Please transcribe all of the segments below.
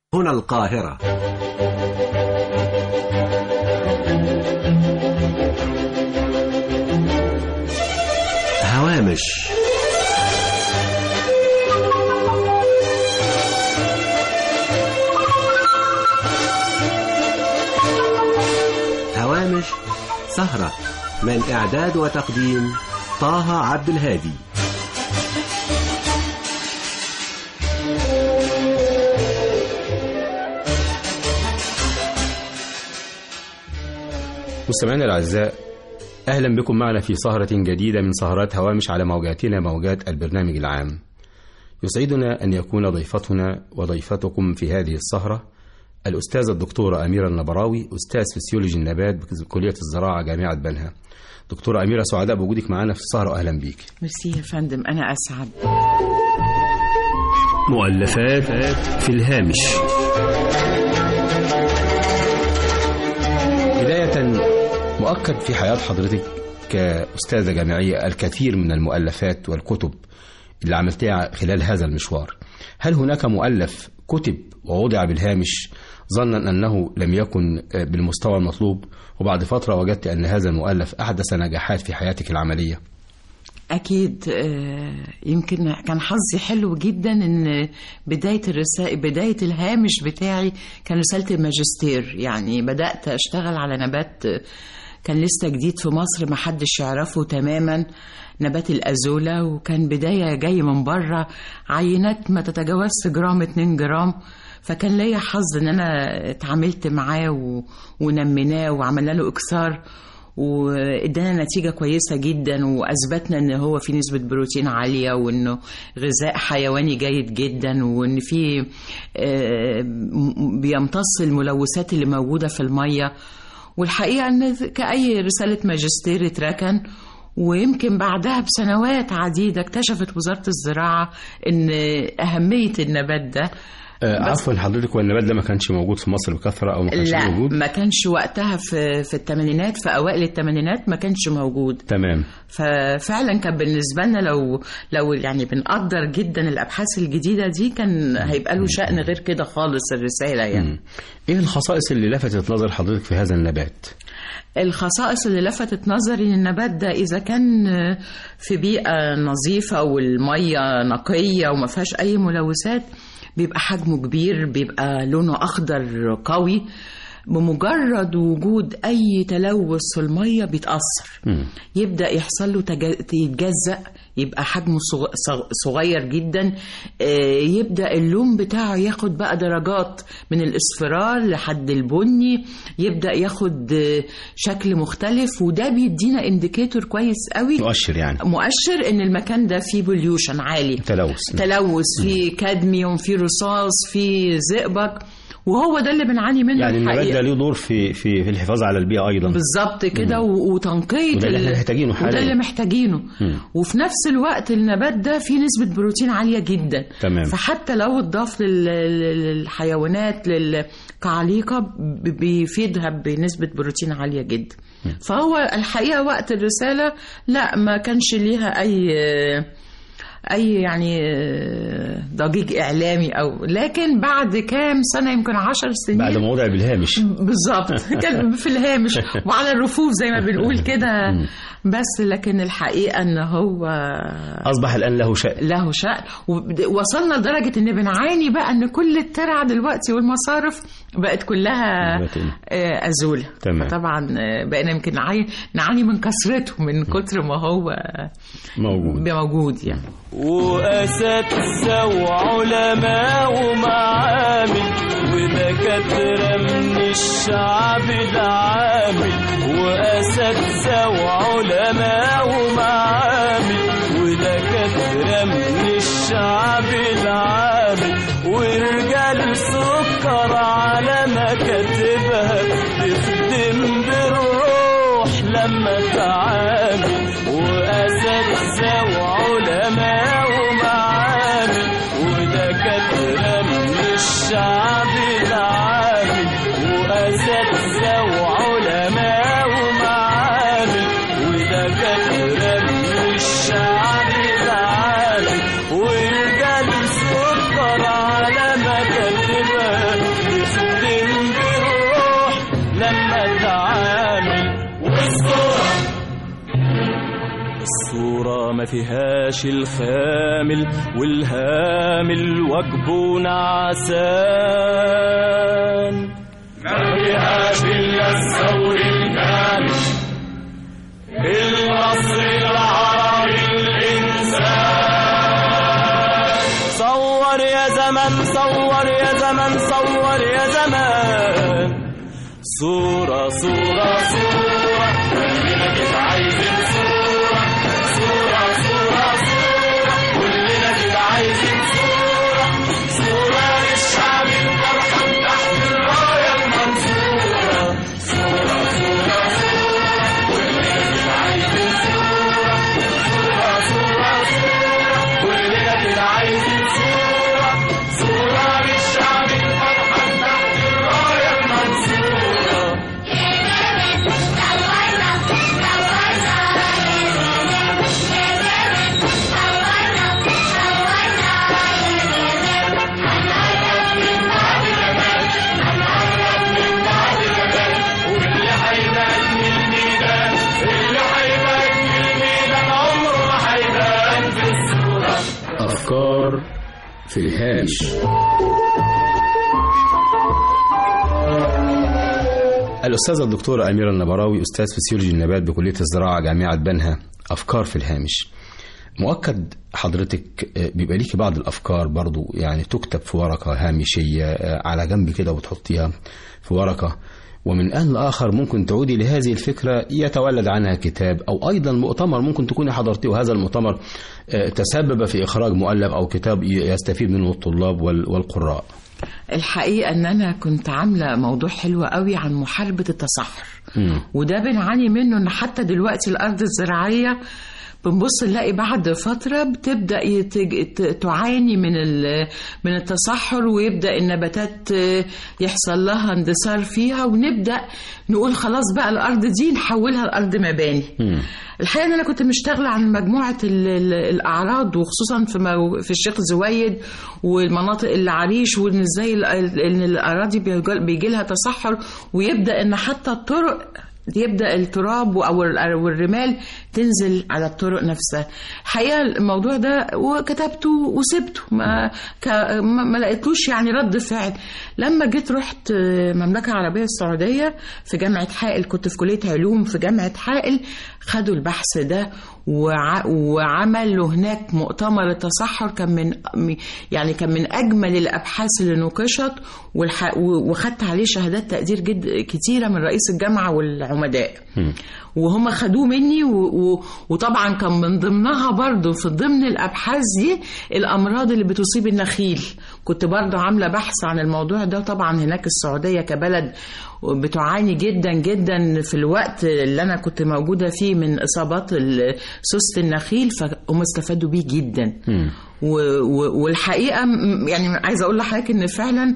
هنا القاهرة هوامش هوامش سهرة من إعداد وتقديم طه عبد الهادي مستمعينا الأعزاء أهلا بكم معنا في سهرة جديدة من سهرات هوامش على موجاتنا موجات البرنامج العام يسعدنا أن يكون ضيفتنا وضيفتكم في هذه السهرة الأستاذة الدكتورة أميرة النبراوي أستاذ فسيولوجي النبات بكلية الزراعة جامعة بنها دكتورة أميرة سعداء بوجودك معنا في السهرة وأهلا بيك ميرسي يا فندم أنا أسعد مؤلفات في الهامش بداية مؤكد في حياة حضرتك كأستاذة جامعية الكثير من المؤلفات والكتب اللي عملتها خلال هذا المشوار هل هناك مؤلف كتب ووضع بالهامش ظنا أنه لم يكن بالمستوى المطلوب وبعد فترة وجدت أن هذا المؤلف أحدث نجاحات في حياتك العملية أكيد آه، يمكن كان حظي حلو جدا إن بداية الرسائل بداية الهامش بتاعي كان رسالة الماجستير يعني بدأت أشتغل على نبات آه، كان لسه جديد في مصر ما حدش يعرفه تماما نبات الأزولة وكان بداية جاي من بره عينات ما تتجاوزش جرام 2 جرام فكان ليا حظ ان انا اتعاملت معاه و... ونميناه وعملنا له اكسار وادانا نتيجة كويسة جدا واثبتنا ان هو في نسبة بروتين عالية وانه غذاء حيواني جيد جدا وان في آه، م- بيمتص الملوثات اللي موجودة في المية والحقيقة ان كأي رسالة ماجستير اتركن ويمكن بعدها بسنوات عديدة اكتشفت وزارة الزراعة ان اهمية النبات ده آه، بس- عفوا حضرتك والنبات ده ما كانش موجود في مصر بكثرة أو ما كانش لا موجود ما كانش وقتها في في الثمانينات في اوائل الثمانينات ما كانش موجود تمام ففعلا كان بالنسبه لنا لو لو يعني بنقدر جدا الابحاث الجديده دي كان هيبقى له شأن غير كده خالص الرساله يعني مم. إيه الخصائص اللي لفتت نظر حضرتك في هذا النبات الخصائص اللي لفتت نظري للنبات ده اذا كان في بيئه نظيفه والميه نقيه وما فيهاش اي ملوثات بيبقى حجمه كبير بيبقى لونه اخضر قوي بمجرد وجود اي تلوث في الميه بيتاثر مم. يبدا يحصل له تج- يتجزأ يبقى حجمه صغ- صغ- صغير جدا آه، يبدا اللون بتاعه ياخد بقى درجات من الاصفرار لحد البني يبدا ياخد آه، شكل مختلف وده بيدينا انديكيتور كويس قوي مؤشر يعني مؤشر ان المكان ده فيه بوليوشن عالي تلوث تلوث فيه كادميوم فيه رصاص فيه زئبق وهو ده اللي بنعاني منه يعني النبات الحقيقة. ده له دور في في في الحفاظ على البيئة أيضا بالظبط كده و- وتنقية وده اللي ال- احنا محتاجينه وده حاليا. اللي محتاجينه مم. وفي نفس الوقت النبات ده فيه نسبة بروتين عالية جدا تمام. فحتى لو اتضاف لل- لل- للحيوانات لل- كعليقة ب- بيفيدها بنسبة بروتين عالية جدا فهو الحقيقة وقت الرسالة لا ما كانش ليها أي اي يعني ضجيج اعلامي او لكن بعد كام سنه يمكن عشر سنين بعد ما وضع بالهامش بالظبط كان في الهامش وعلى الرفوف زي ما بنقول كده بس لكن الحقيقه ان هو أصبح الآن له شأن له شأن ووصلنا لدرجه ان بنعاني بقى ان كل الترع دلوقتي والمصارف بقت كلها دلوقتي. آه، ازوله تمام. طبعا بقينا يمكن نعاني نعاني من كثرته من كتر ما هو موجود موجود يعني وأساتذة وعلماء ومعامل ودكاترة من الشعب العامل وأساتذة وعلماء ومعامل ودكاترة من الشعب العامل ورجال سكر على مكاتبها تخدم بالروح لما تعامل وأساتذة وعلماء ومعامل ودكاترة من الشعب العامل وأساتذة وعلماء ومعامل ودكاترة من الشعب العامل ورجال سكر على مكاتبها ما فيهاش الخامل والهامل واجبه نعسان ما فيهاش الا الثور الكامل المصري العربي الانسان صور يا زمان صور يا زمان صور يا زمان صورة صورة صورة كلنا كده عايزين صورة صورة صورة صورة كلنا كده عايزين صورة صورة للشعب الفرحان تحت الراية المنصورة صورة صورة صورة كلنا كده عايزين صورة صورة صورة صورة كلنا كده عايزين صورة صورة للشعب الفرحان تحت الراية المنصورة واللي هيبان من الميدان اللي هيبان من الميدان عمره ما هيبان في الصورة أفكار في الهامش الأستاذة الدكتورة أميرة النبراوي أستاذ فسيولوجي النبات بكلية الزراعة جامعة بنها أفكار في الهامش مؤكد حضرتك آه، بيبقى ليكي بعض الأفكار برضو يعني تكتب في ورقة هامشية آه، على جنب كده وتحطيها في ورقة ومن آن لآخر ممكن تعودي لهذه الفكرة يتولد عنها كتاب أو أيضا مؤتمر ممكن تكوني حضرتيه وهذا المؤتمر آه، تسبب في إخراج مؤلف أو كتاب يستفيد منه الطلاب وال- والقراء الحقيقة ان انا كنت عاملة موضوع حلو قوي عن محاربة التصحر مم. وده بنعاني منه ان حتى دلوقتي الارض الزراعية بنبص نلاقي بعد فترة بتبدأ يتج... ت- تعاني من ال... من التصحر ويبدأ النباتات آه، يحصل لها اندثار فيها ونبدأ نقول خلاص بقى الأرض دي نحولها لأرض مباني مم. الحقيقه ان انا كنت مشتغله عن مجموعه ال- ال- الاعراض وخصوصا في مو- في الشيخ زويد والمناطق العريش وان ازاي ال- ال- ان الاراضي بيجي لها تصحر ويبدا ان حتى الطرق يبدا التراب او ال- والرمال تنزل على الطرق نفسها الحقيقه الموضوع ده وكتبته وسبته ما ك- ما ما لقيتلوش يعني رد فعل لما جيت رحت المملكه العربيه السعوديه في جامعه حائل كنت في كليه علوم في جامعه حائل خدوا البحث ده وع... وعملوا هناك مؤتمر التصحر كان من يعني كان من اجمل الابحاث اللي نوقشت والح... و- وخدت عليه شهادات تقدير جد كتيره من رئيس الجامعه والعمداء وهم خدوه مني و... و... وطبعا كان من ضمنها برضو في ضمن الابحاث دي الامراض اللي بتصيب النخيل كنت برضو عامله بحث عن الموضوع ده طبعا هناك السعوديه كبلد بتعاني جدا جدا في الوقت اللي انا كنت موجوده فيه من اصابات ال- سوسه النخيل فهم استفادوا بيه جدا مم. و- و- والحقيقه م- يعني عايزه اقول لحضرتك ان فعلا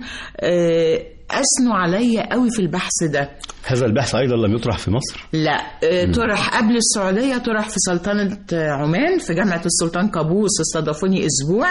آه، اثنوا عليا قوي في البحث ده هذا البحث أيضا لم يطرح في مصر لا آه، طرح قبل السعودية طرح في سلطنة آه، عمان في جامعة السلطان قابوس استضافوني أسبوع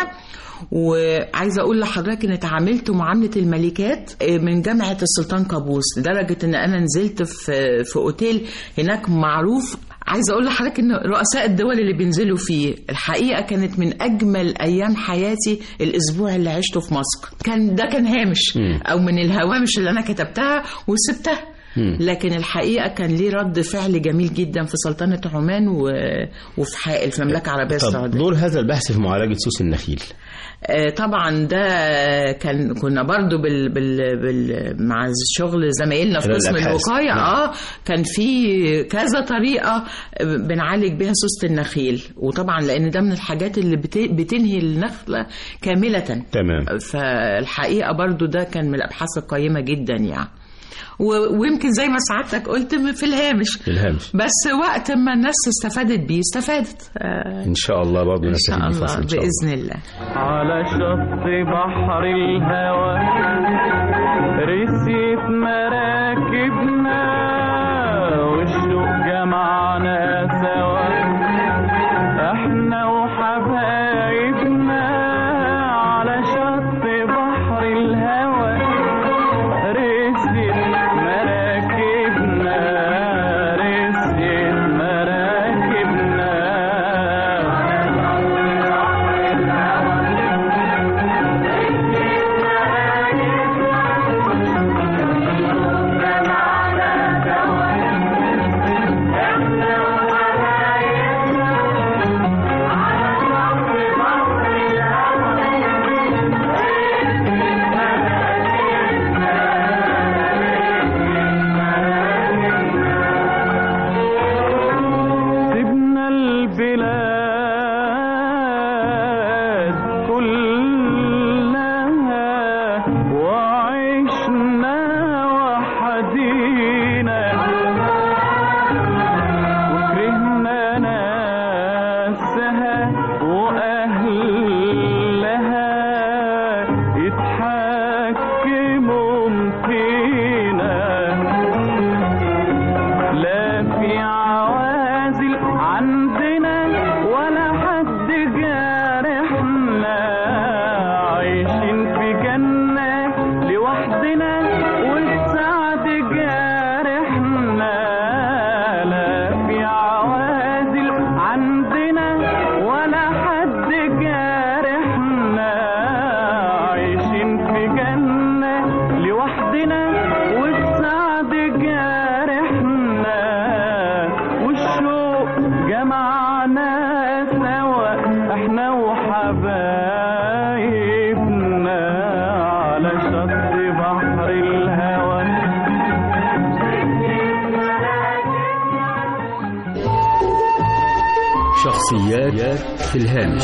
وعايزة أقول لحضرتك إن اتعاملت معاملة الملكات آه، من جامعة السلطان قابوس لدرجة إن أنا نزلت في في أوتيل هناك معروف عايزة أقول لحضرتك إن رؤساء الدول اللي بينزلوا فيه الحقيقة كانت من أجمل أيام حياتي الأسبوع اللي عشته في مصر كان ده كان هامش مم. أو من الهوامش اللي أنا كتبتها وسبتها مم. لكن الحقيقه كان ليه رد فعل جميل جدا في سلطنه عمان و... وفي حائل في المملكه العربيه طب السعوديه دور هذا البحث في معالجة سوس النخيل آه، طبعا ده كان كنا برضو بال... بال... بال... مع شغل زمايلنا في خلال قسم الأبحاث. الوقايه نعم. اه كان في كذا طريقه بنعالج بيها سوسه النخيل وطبعا لان ده من الحاجات اللي بت... بتنهي النخله كامله تمام فالحقيقه برضو ده كان من الابحاث القيمه جدا يعني و- ويمكن زي ما سعادتك قلت في الهامش في الهامش بس وقت ما الناس استفادت بيه استفادت آه، إن شاء الله برضه ان نستفيد شاء من الله فصل إن شاء الله باذن الله على شط بحر الهوى رسيت مراكبنا والشوق جمعنا سوا احنا وحبايبنا على شط بحر الهوى رسيت مراكبنا رسيت مراكبنا موجات في الهامش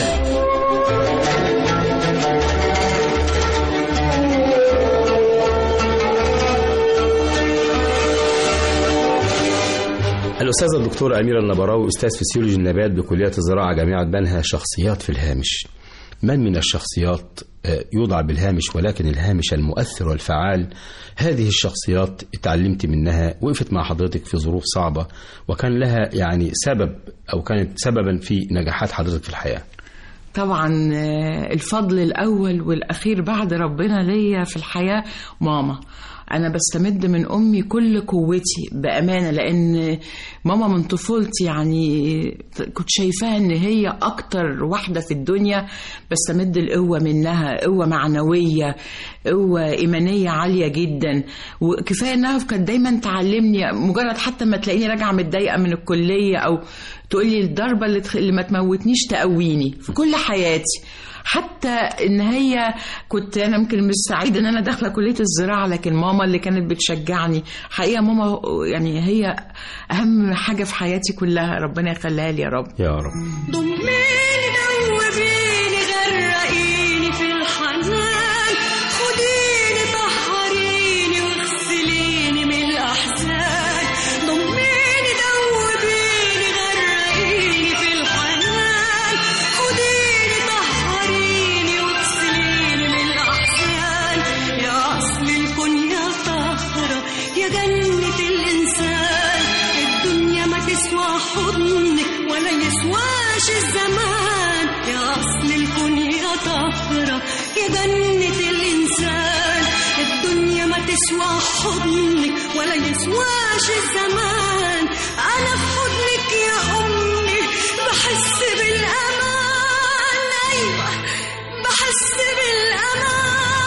الأستاذة الدكتورة أميرة النبراوي أستاذ فسيولوجي النبات بكلية الزراعة جامعة بنها شخصيات في الهامش من من الشخصيات آه، يوضع بالهامش ولكن الهامش المؤثر والفعال هذه الشخصيات اتعلمت منها وقفت مع حضرتك في ظروف صعبة وكان لها يعني سبب أو كانت سببا في نجاحات حضرتك في الحياة طبعا آه، الفضل الأول والأخير بعد ربنا ليا في الحياة ماما أنا بستمد من أمي كل قوتي بأمانة لأن ماما من طفولتي يعني كنت شايفاها إن هي أكتر واحدة في الدنيا بستمد القوة منها قوة معنوية قوة إيمانية عالية جدا وكفاية إنها كانت دايما تعلمني مجرد حتى ما تلاقيني راجعة متضايقة من الكلية أو تقولي الضربة اللي, تخ... اللي ما تموتنيش تقويني في كل حياتي حتى ان هي كنت انا يمكن مش سعيده ان انا داخله كليه الزراعه لكن ماما اللي كانت بتشجعني حقيقه ماما يعني هي اهم حاجه في حياتي كلها ربنا يخليها لي يا رب يا رب ضميني دوبيني غرقيني في الحنان خديني طهريني واغسليني من الأحزان ضميني دوبيني غرقيني في الحنان خديني طهريني واغسليني من الأحزان يا أصل الكون يا طهرة يا جنة الإنسان الدنيا ما تسوى حضنك ولا يسواش الزمان يا أصل الكون يا طهرة يا جنة الإنسان الدنيا ما تسوى حضنك ولا يسواش الزمان أنا في حضنك يا أمي بحس بالأمان أيوة بحس بالأمان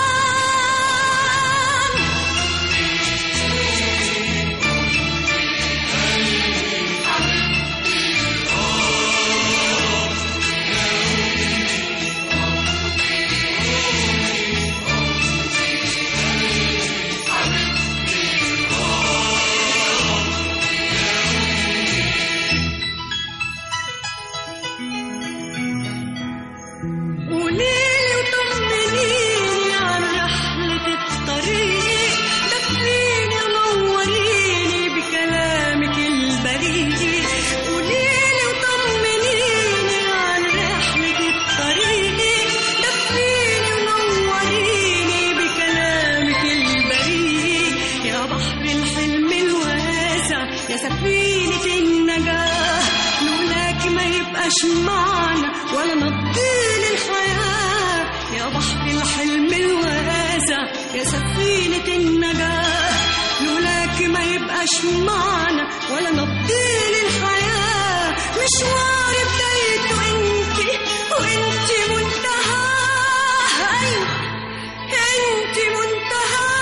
قوليلي وطمنيني عن رحلة الطريق دفيني ونوريني بكلامك البريء قوليلي وطمنيني عن رحلة الطريق دفيني ونوريني بكلامك البريء يا بحر الحلم الواسع يا سفينة النجاة لولاك ما يبقاش معنا ولا نضيل الحياة يا بحر الحلم الواسع يا سفينة النجاة لولاك ما يبقاش معنا ولا نضيل الحياة مشوار بدايته انتي وانتي منتهى ايوه انتي منتهى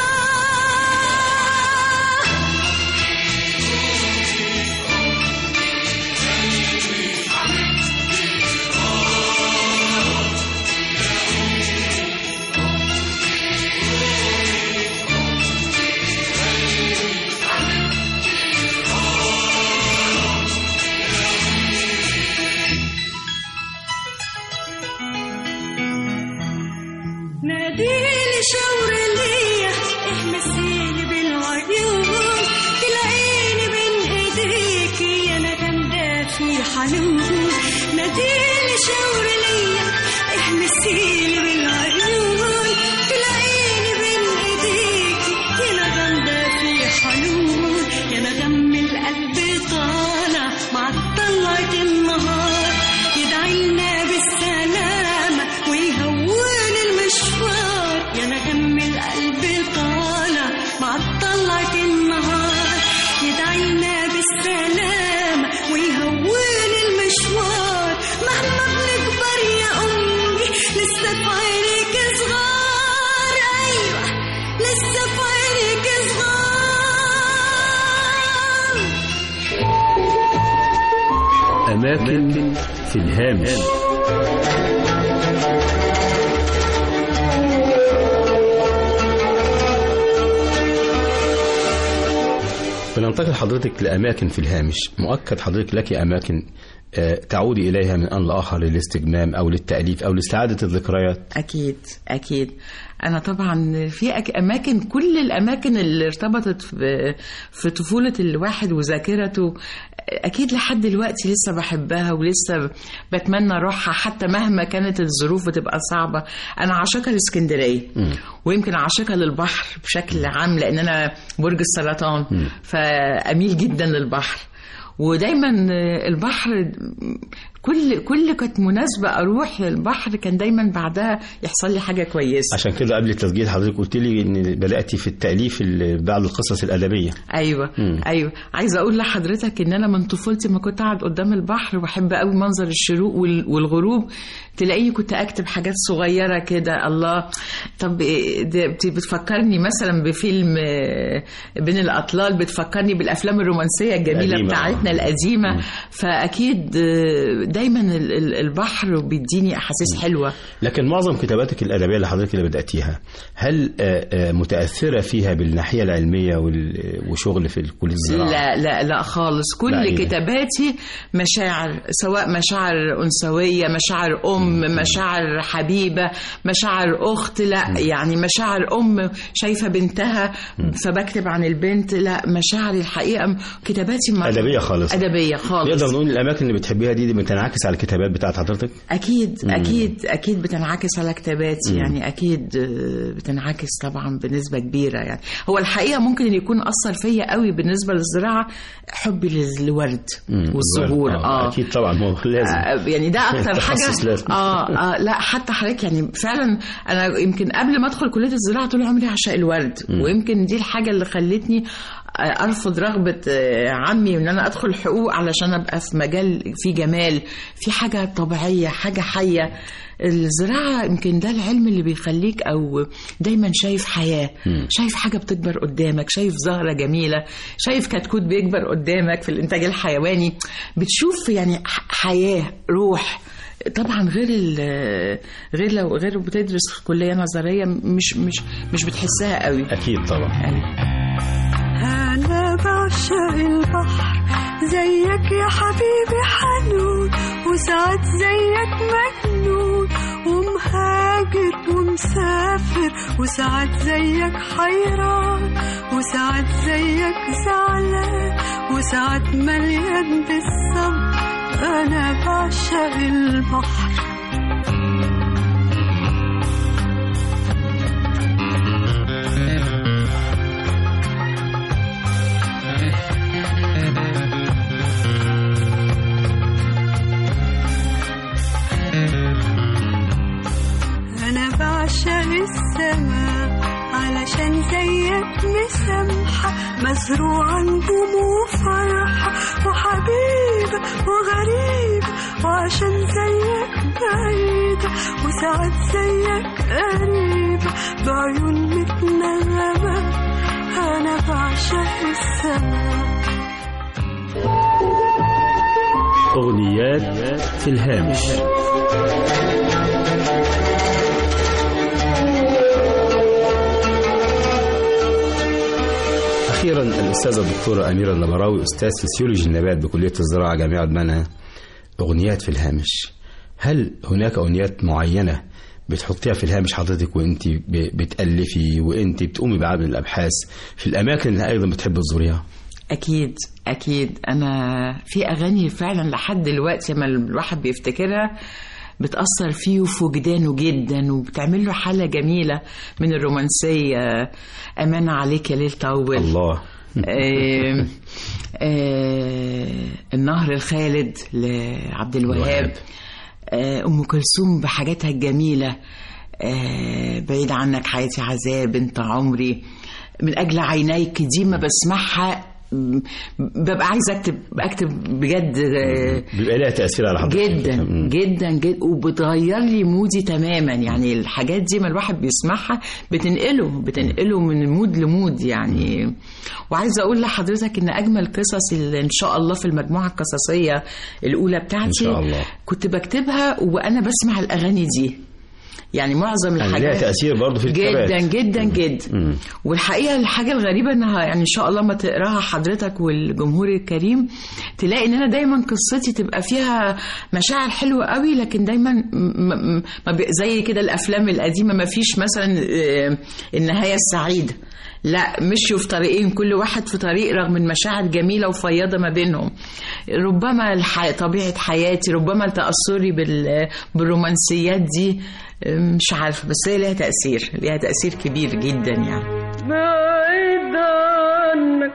ناديلي شاور ليا احمسيلي بالعيون تلاقيني بين ايديكي انا جامده في حنون ناديلي شاور ليا احمسيلي بالعيون تلاقيني بين ايديكي انا جامده في حنون يا نغم القلب طالع مع طلعة النهار يدعي لنا بالسلامة ويهون المشوار يا نغم القلب طالع مع طلعة النهار يدعي لنا بالسلامة ويهون المشوار مهما بنكبر يا أمي لسه في عينيك صغار أيوة لسه في عينيك صغار أماكن في الهامش بننتقل حضرتك لأماكن في الهامش مؤكد حضرتك لك أماكن آه، تعودي إليها من آن لآخر للاستجمام أو للتأليف أو لاستعادة الذكريات أكيد أكيد أنا طبعا في أك- أماكن كل الأماكن اللي ارتبطت في, في طفولة الواحد وذاكرته أكيد لحد دلوقتي لسه بحبها ولسه بتمنى أروحها حتى مهما كانت الظروف بتبقى صعبة أنا عاشقة لإسكندرية ويمكن عاشقة للبحر بشكل عام لأن أنا برج السرطان فأميل جدا للبحر ودايما البحر كل كل كانت مناسبة أروح للبحر كان دايما بعدها يحصل لي حاجة كويسة عشان كده قبل التسجيل حضرتك قلت لي إن بدأتي في التأليف ال- بعض القصص الأدبية ايوه مم. ايوه عايزه اقول لحضرتك ان انا من طفولتي ما كنت اقعد قدام البحر وبحب قوي منظر الشروق وال- والغروب تلاقيني كنت اكتب حاجات صغيره كده الله طب إيه ده بت- بتفكرني مثلا بفيلم آه، بين الاطلال بتفكرني بالافلام الرومانسيه الجميله القديمة. بتاعتنا القديمه فاكيد آه، دايما ال- ال- البحر بيديني احاسيس حلوه لكن معظم كتاباتك الأدبية اللي حضرتك اللي بدأتيها هل آه، آه، متأثرة فيها بالناحية العلمية وال- وشغل في كلية الزراعة؟ لا لا لا خالص كل لا، إيه ده؟ كتاباتي مشاعر سواء مشاعر أنثوية مشاعر أم مشاعر حبيبة مشاعر أخت لا يعني مشاعر أم شايفة بنتها فبكتب عن البنت لا مشاعري الحقيقة م- كتاباتي ما أدبية خالص أدبية خالص نقدر نقول الأماكن اللي بتحبيها دي, دي بتنعكس على الكتابات بتاعت حضرتك؟ أكيد أكيد أكيد بتنعكس على كتاباتي يعني أكيد آه، بتنعكس طبعا بنسبة كبيرة يعني هو الحقيقة ممكن اللي يكون أثر فيا قوي بالنسبة للزراعة حبي للورد مم. والزهور آه. أكيد طبعا هو لازم آه، يعني ده اكتر تخصص حاجه لازم. اه اه لا حتى حضرتك يعني فعلا انا يمكن قبل ما ادخل كليه الزراعه طول عمري عشاق الورد ويمكن دي الحاجه اللي خلتني آه، ارفض رغبه آه، عمي ان انا ادخل حقوق علشان ابقى في مجال فيه جمال في حاجه طبيعيه حاجه حيه الزراعة يمكن ده العلم اللي بيخليك أو دايما شايف حياة شايف حاجة بتكبر قدامك شايف زهرة جميلة شايف كتكوت بيكبر قدامك في الإنتاج الحيواني بتشوف يعني ح- حياة روح طبعا غير ال- غير لو غير بتدرس في كليه نظريه مش مش مش بتحسها قوي أكيد طبعا أيوة. أنا بعشق البحر زيك يا حبيبي حنون وساعات زيك مجنون ومهاجر ومسافر وساعات زيك حيران وساعات زيك زعلان وساعات مليان بالصبر أنا بعشق البحر أنا بعشق السماء علشان زيك مسامحة مزروعة نجوم وفرحة وحبيبة وغريبة وعشان زيك بعيدة وساعات زيك قريبة بعيون متنغمة أنا بعشق السماء أغنيات في الهامش أخيرا الأستاذة الدكتورة أميرة النبراوي أستاذ فسيولوجي النبات بكلية الزراعة جامعة بنها أغنيات في الهامش هل هناك أغنيات معينة بتحطيها في الهامش حضرتك وانت ب- بتألفي وانت بتقومي بعمل الأبحاث في الأماكن اللي أيضا بتحب تزوريها اكيد اكيد انا في اغاني فعلا لحد دلوقتي لما الواحد بيفتكرها بتأثر فيه وفي وجدانه جدا وبتعمل له حالة جميلة من الرومانسية أمانة عليك يا ليل طول الله آه، آه، النهر الخالد لعبد الوهاب الوهاب. آه، أم كلثوم بحاجاتها الجميلة آه، بعيد عنك حياتي عذاب انت عمري من أجل عينيك دي ما بسمعها م- ببقى عايزة أكتب أكتب بجد آه، بيبقى لها تأثير على حضرتك جدا مم. جدا جدا وبتغير لي مودي تماما يعني الحاجات دي ما الواحد بيسمعها بتنقله بتنقله من مود لمود يعني وعايزه اقول لحضرتك ان اجمل قصص اللي ان شاء الله في المجموعه القصصيه الاولى بتاعتي إن شاء الله. كنت بكتبها وانا بسمع الاغاني دي يعني معظم يعني الحاجات لها تأثير برضه في الكتابات جدا جدا جدا مم. والحقيقه الحاجه الغريبه انها يعني ان شاء الله ما تقراها حضرتك والجمهور الكريم تلاقي ان انا دايما قصتي تبقى فيها مشاعر حلوه قوي لكن دايما م- م- ما بي- زي كده الافلام القديمه ما فيش مثلا آه، النهايه السعيده لا مشوا في طريقين كل واحد في طريق رغم المشاعر جميلة وفياضة ما بينهم ربما الح... طبيعة حياتي ربما تأثري بال... بالرومانسيات دي مش عارفة بس هي ليها تأثير ليها تأثير كبير جدا يعني بعيد عنك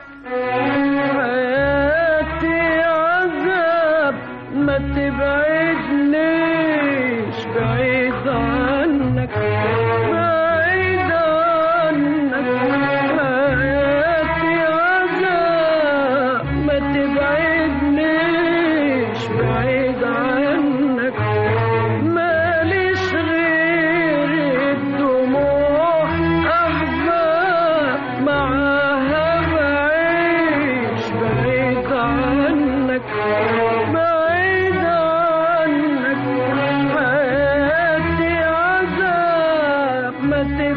حياتي عذاب ما تبعدنيش بعيد عنك بعيد عنك حياتي عذاب ما تبعدنيش بعيد عنك ماليش غير الدموع أحباب معاها بعيش بعيد عنك بعيد عنك حياتي عذاب ما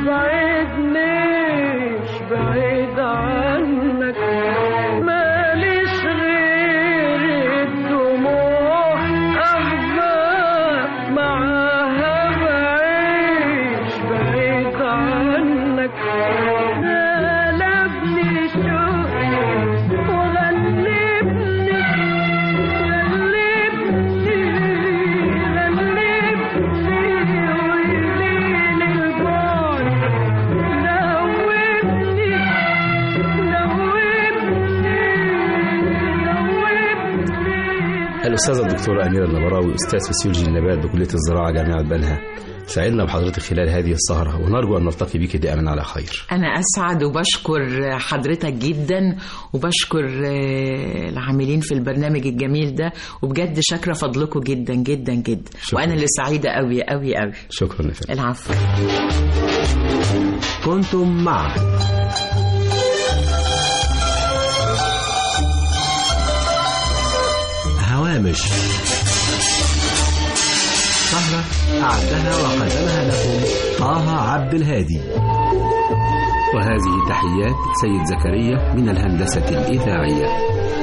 تبعدنيش بعيد عنك ماليش غير الدموع أحباب معاها بعيش بعيد عنك غلبني شوق وغلبني غلبني غلبني ويلين البعد دوبني دوبني الأستاذة الدكتورة أميرة النبراوي أستاذ فسيولوجي النبات بكلية الزراعة جامعة بنها سعدنا بحضرتك خلال هذه السهرة ونرجو أن نلتقي بك دائما على خير أنا أسعد وبشكر حضرتك جدا وبشكر آه، العاملين في البرنامج الجميل ده وبجد شاكرة فضلكم جدا جدا جدا شكرا. وأنا اللي سعيدة قوي قوي قوي شكرا يا فندم العفو كنتم مع هوامش سهرة أعدها وقدمها لكم طه عبد الهادي وهذه تحيات سيد زكريا من الهندسة الإذاعية